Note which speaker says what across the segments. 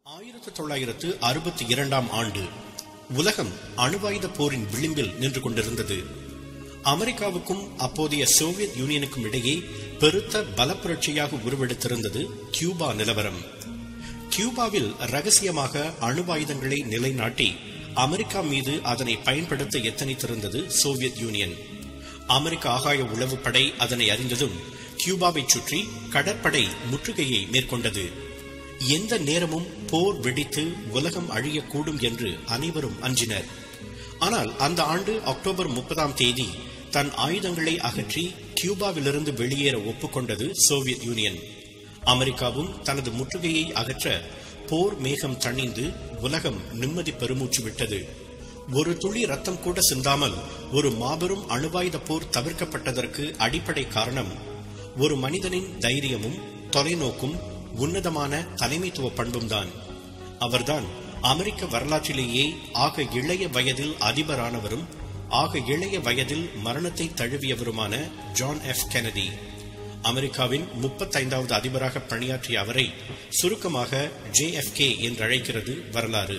Speaker 1: ஆயிரத்து தொள்ளாயிரத்து அறுபத்தி இரண்டாம் ஆண்டு உலகம் அணுவாயுத போரின் விளிம்பில் நின்று கொண்டிருந்தது அமெரிக்காவுக்கும் அப்போதைய சோவியத் யூனியனுக்கும் இடையே பெருத்த பலப்புரட்சியாக உருவெடுத்திருந்தது கியூபா நிலவரம் கியூபாவில் ரகசியமாக அணுவாயுதங்களை நிலைநாட்டி அமெரிக்கா மீது அதனை பயன்படுத்த எத்தனித்திருந்தது சோவியத் யூனியன் அமெரிக்க ஆகாய உளவு படை அதனை அறிந்ததும் கியூபாவை சுற்றி கடற்படை முற்றுகையை மேற்கொண்டது எந்த நேரமும் போர் வெடித்து உலகம் அழியக்கூடும் என்று அனைவரும் அஞ்சினர் ஆனால் அந்த ஆண்டு அக்டோபர் முப்பதாம் தேதி தன் ஆயுதங்களை அகற்றி கியூபாவிலிருந்து வெளியேற ஒப்புக்கொண்டது சோவியத் யூனியன் அமெரிக்காவும் தனது முற்றுகையை அகற்ற போர் மேகம் தணிந்து உலகம் நிம்மதி பெருமூச்சு விட்டது ஒரு துளி ரத்தம் கூட சிந்தாமல் ஒரு மாபெரும் அணுவாயுத போர் தவிர்க்கப்பட்டதற்கு அடிப்படை காரணம் ஒரு மனிதனின் தைரியமும் தொலைநோக்கும் உன்னதமான தலைமைத்துவ பண்பும் தான் அவர்தான் அமெரிக்க வரலாற்றிலேயே ஆக இளைய வயதில் அதிபரானவரும் ஆக இளைய வயதில் மரணத்தை தழுவியவருமான ஜான் எஃப் கெனடி அமெரிக்காவின் முப்பத்தைந்தாவது அதிபராக பணியாற்றிய அவரை சுருக்கமாக ஜே எஃப் கே என்று அழைக்கிறது வரலாறு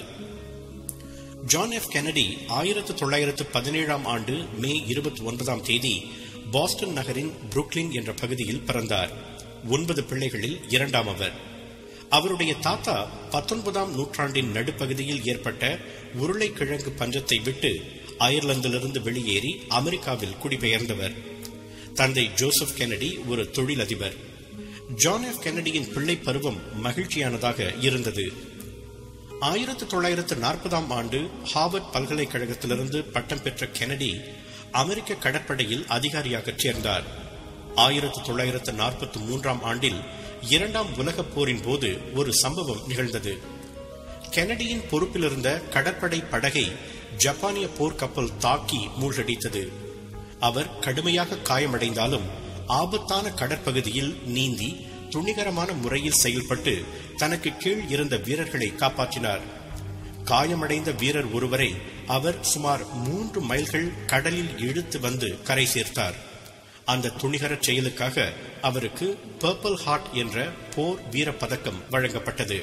Speaker 1: ஜான் எஃப் கெனடி ஆயிரத்து தொள்ளாயிரத்து பதினேழாம் ஆண்டு மே இருபத்தி ஒன்பதாம் தேதி பாஸ்டன் நகரின் புருக்லின் என்ற பகுதியில் பிறந்தார் ஒன்பது பிள்ளைகளில் இரண்டாம் அவர் அவருடைய தாத்தா பத்தொன்பதாம் நூற்றாண்டின் நடுப்பகுதியில் ஏற்பட்ட உருளைக்கிழங்கு பஞ்சத்தை விட்டு அயர்லாந்திலிருந்து வெளியேறி அமெரிக்காவில் குடிபெயர்ந்தவர் தந்தை ஜோசப் கெனடி ஒரு தொழிலதிபர் ஜான் எஃப் கெனடியின் பிள்ளை பருவம் மகிழ்ச்சியானதாக இருந்தது ஆயிரத்து தொள்ளாயிரத்து நாற்பதாம் ஆண்டு ஹார்வர்ட் பல்கலைக்கழகத்திலிருந்து பட்டம் பெற்ற கெனடி அமெரிக்க கடற்படையில் அதிகாரியாக சேர்ந்தார் ஆயிரத்து தொள்ளாயிரத்து நாற்பத்தி மூன்றாம் ஆண்டில் இரண்டாம் உலகப் போரின் போது ஒரு சம்பவம் நிகழ்ந்தது கெனடியின் பொறுப்பிலிருந்த கடற்படை படகை ஜப்பானிய போர்க்கப்பல் தாக்கி மூழ்கடித்தது அவர் கடுமையாக காயமடைந்தாலும் ஆபத்தான கடற்பகுதியில் நீந்தி துணிகரமான முறையில் செயல்பட்டு தனக்கு கீழ் இருந்த வீரர்களை காப்பாற்றினார் காயமடைந்த வீரர் ஒருவரை அவர் சுமார் மூன்று மைல்கள் கடலில் இழுத்து வந்து கரை சேர்த்தார் அந்த துணிகர செயலுக்காக அவருக்கு பர்பிள் ஹார்ட் என்ற போர் வீர பதக்கம் வழங்கப்பட்டது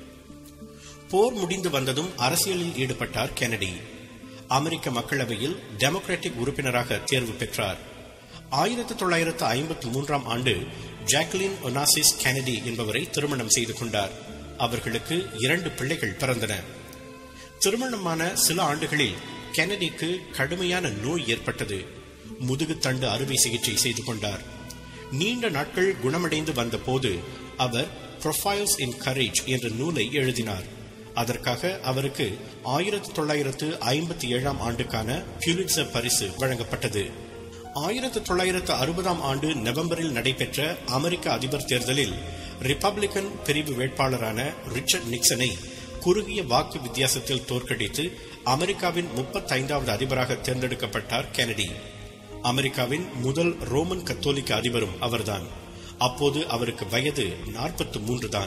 Speaker 1: போர் முடிந்து வந்ததும் அரசியலில் ஈடுபட்டார் கெனடி அமெரிக்க மக்களவையில் டெமோக்ராட்டிக் உறுப்பினராக தேர்வு பெற்றார் ஆயிரத்தி தொள்ளாயிரத்து ஐம்பத்தி மூன்றாம் ஆண்டு ஜாக்லின் ஒனாசிஸ் கெனடி என்பவரை திருமணம் செய்து கொண்டார் அவர்களுக்கு இரண்டு பிள்ளைகள் பிறந்தன திருமணமான சில ஆண்டுகளில் கெனடிக்கு கடுமையான நோய் ஏற்பட்டது முதுகுத்தண்டு அறுவை சிகிச்சை செய்து கொண்டார் நீண்ட நாட்கள் குணமடைந்து வந்த போது அவர் ப்ரொஃபைல்ஸ் இன் கரேஜ் என்ற நூலை எழுதினார் அதற்காக அவருக்கு ஆயிரத்தி தொள்ளாயிரத்து ஐம்பத்தி ஏழாம் ஆண்டுக்கான பியூலிட்சர் பரிசு வழங்கப்பட்டது ஆயிரத்தி தொள்ளாயிரத்து அறுபதாம் ஆண்டு நவம்பரில் நடைபெற்ற அமெரிக்க அதிபர் தேர்தலில் ரிப்பப்ளிகன் பிரிவு வேட்பாளரான ரிச்சர்ட் நிக்சனை குறுகிய வாக்கு வித்தியாசத்தில் தோற்கடித்து அமெரிக்காவின் முப்பத்தைந்தாவது அதிபராக தேர்ந்தெடுக்கப்பட்டார் கெனடி அமெரிக்காவின் முதல் ரோமன் கத்தோலிக்க அதிபரும் அவர்தான் அப்போது அவருக்கு வயது நாற்பத்தி மூன்று தான்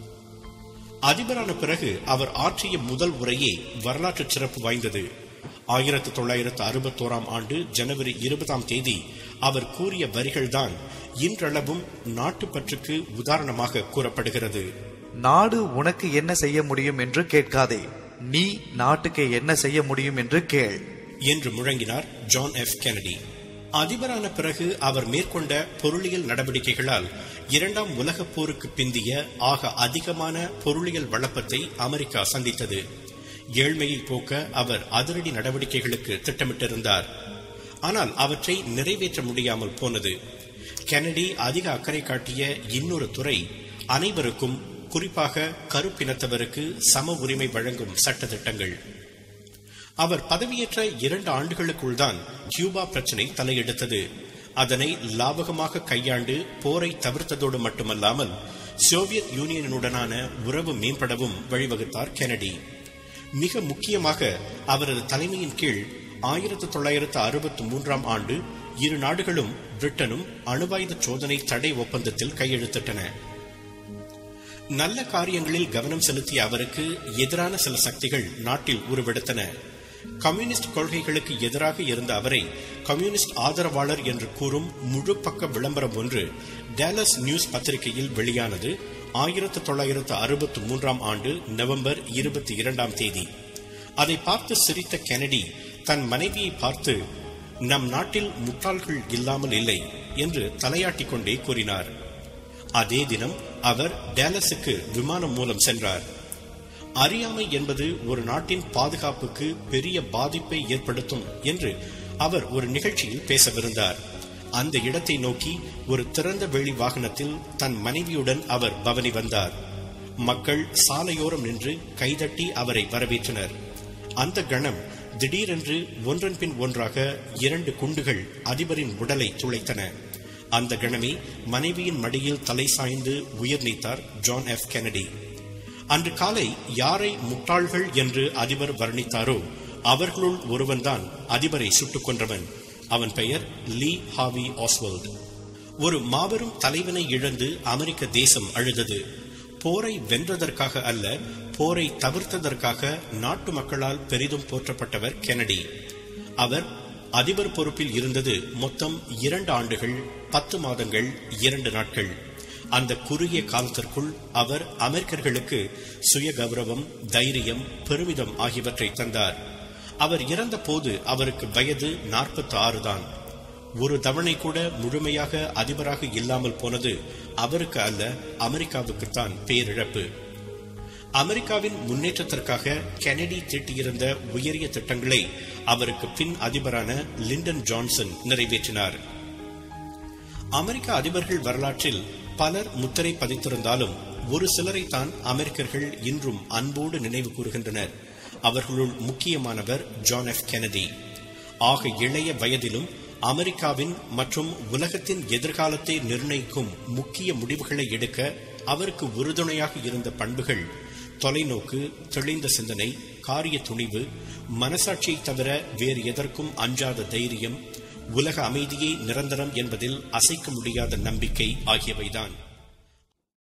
Speaker 1: அதிபரான பிறகு அவர் ஆற்றிய முதல் உரையே வரலாற்று சிறப்பு வாய்ந்தது ஆயிரத்தி தொள்ளாயிரத்து அறுபத்தோராம் ஆண்டு ஜனவரி இருபதாம் தேதி அவர் கூறிய வரிகள்தான் இன்றளவும் நாட்டுப்பற்றுக்கு உதாரணமாக கூறப்படுகிறது
Speaker 2: நாடு உனக்கு என்ன செய்ய முடியும் என்று கேட்காதே நீ நாட்டுக்கு என்ன செய்ய முடியும் என்று கேள்
Speaker 1: என்று முழங்கினார் ஜான் எஃப் கெனடி அதிபரான பிறகு அவர் மேற்கொண்ட பொருளியல் நடவடிக்கைகளால் இரண்டாம் உலகப் போருக்கு பிந்திய ஆக அதிகமான பொருளியல் வளப்பத்தை அமெரிக்கா சந்தித்தது ஏழ்மையை போக்க அவர் அதிரடி நடவடிக்கைகளுக்கு திட்டமிட்டிருந்தார் ஆனால் அவற்றை நிறைவேற்ற முடியாமல் போனது கெனடி அதிக அக்கறை காட்டிய இன்னொரு துறை அனைவருக்கும் குறிப்பாக கருப்பினத்தவருக்கு சம உரிமை வழங்கும் சட்டத்திட்டங்கள் அவர் பதவியேற்ற இரண்டு ஆண்டுகளுக்குள் தான் கியூபா பிரச்சினை தலையெடுத்தது அதனை லாபகமாக கையாண்டு போரை தவிர்த்ததோடு மட்டுமல்லாமல் சோவியத் யூனியனுடனான உறவு மேம்படவும் வழிவகுத்தார் கெனடி மிக முக்கியமாக அவரது தலைமையின் கீழ் ஆயிரத்தி தொள்ளாயிரத்து அறுபத்தி மூன்றாம் ஆண்டு இரு நாடுகளும் பிரிட்டனும் அணுவாயுத சோதனை தடை ஒப்பந்தத்தில் கையெழுத்திட்டன நல்ல காரியங்களில் கவனம் செலுத்திய அவருக்கு எதிரான சில சக்திகள் நாட்டில் உருவெடுத்தன கம்யூனிஸ்ட் கொள்கைகளுக்கு எதிராக இருந்த அவரை கம்யூனிஸ்ட் ஆதரவாளர் என்று கூறும் முழு பக்க விளம்பரம் ஒன்று டேலஸ் நியூஸ் பத்திரிகையில் வெளியானது ஆயிரத்து தொள்ளாயிரத்து அறுபத்து மூன்றாம் ஆண்டு நவம்பர் இருபத்தி இரண்டாம் தேதி அதை பார்த்து சிரித்த கெனடி தன் மனைவியை பார்த்து நம் நாட்டில் முட்டாள்கள் இல்லாமல் இல்லை என்று தலையாட்டிக் கொண்டே கூறினார் அதே தினம் அவர் டேலஸுக்கு விமானம் மூலம் சென்றார் அறியாமை என்பது ஒரு நாட்டின் பாதுகாப்புக்கு பெரிய பாதிப்பை ஏற்படுத்தும் என்று அவர் ஒரு நிகழ்ச்சியில் பேசவிருந்தார் அந்த இடத்தை நோக்கி ஒரு திறந்த வெளி வாகனத்தில் தன் மனைவியுடன் அவர் பவனி வந்தார் மக்கள் சாலையோரம் நின்று கைதட்டி அவரை வரவேற்றனர் அந்த கணம் திடீரென்று ஒன்றன் பின் ஒன்றாக இரண்டு குண்டுகள் அதிபரின் உடலை துளைத்தன அந்த கணமே மனைவியின் மடியில் தலை சாய்ந்து உயிர் நீத்தார் ஜான் எஃப் கெனடி அன்று காலை யாரை முட்டாள்கள் என்று அதிபர் வர்ணித்தாரோ அவர்களுள் ஒருவன்தான் அதிபரை சுட்டுக் கொன்றவன் அவன் பெயர் லீ ஹாவி ஆஸ்வல்ட் ஒரு மாபெரும் தலைவனை இழந்து அமெரிக்க தேசம் அழுதது போரை வென்றதற்காக அல்ல போரை தவிர்த்ததற்காக நாட்டு மக்களால் பெரிதும் போற்றப்பட்டவர் கெனடி அவர் அதிபர் பொறுப்பில் இருந்தது மொத்தம் இரண்டு ஆண்டுகள் பத்து மாதங்கள் இரண்டு நாட்கள் அந்த குறுகிய காலத்திற்குள் அவர் அமெரிக்கர்களுக்கு சுய கௌரவம் தைரியம் பெருமிதம் ஆகியவற்றை தந்தார் அவர் இறந்த போது அவருக்கு வயது நாற்பத்தி ஆறு தான் ஒரு தவணை கூட முழுமையாக அதிபராக இல்லாமல் போனது அவருக்கு அல்ல அமெரிக்காவுக்குத்தான் பேரிழப்பு அமெரிக்காவின் முன்னேற்றத்திற்காக கெனடி தீட்டியிருந்த உயரிய திட்டங்களை அவருக்கு பின் அதிபரான லிண்டன் ஜான்சன் நிறைவேற்றினார் அமெரிக்க அதிபர்கள் வரலாற்றில் பலர் முத்திரை பதித்திருந்தாலும் ஒரு சிலரைத்தான் அமெரிக்கர்கள் இன்றும் அன்போடு நினைவு கூறுகின்றனர் அவர்களுள் முக்கியமானவர் ஜான் எஃப் கெனடி ஆக இளைய வயதிலும் அமெரிக்காவின் மற்றும் உலகத்தின் எதிர்காலத்தை நிர்ணயிக்கும் முக்கிய முடிவுகளை எடுக்க அவருக்கு உறுதுணையாக இருந்த பண்புகள் தொலைநோக்கு தெளிந்த சிந்தனை காரிய துணிவு மனசாட்சியை தவிர வேறு எதற்கும் அஞ்சாத தைரியம் உலக அமைதியே நிரந்தரம் என்பதில் அசைக்க முடியாத நம்பிக்கை ஆகியவைதான்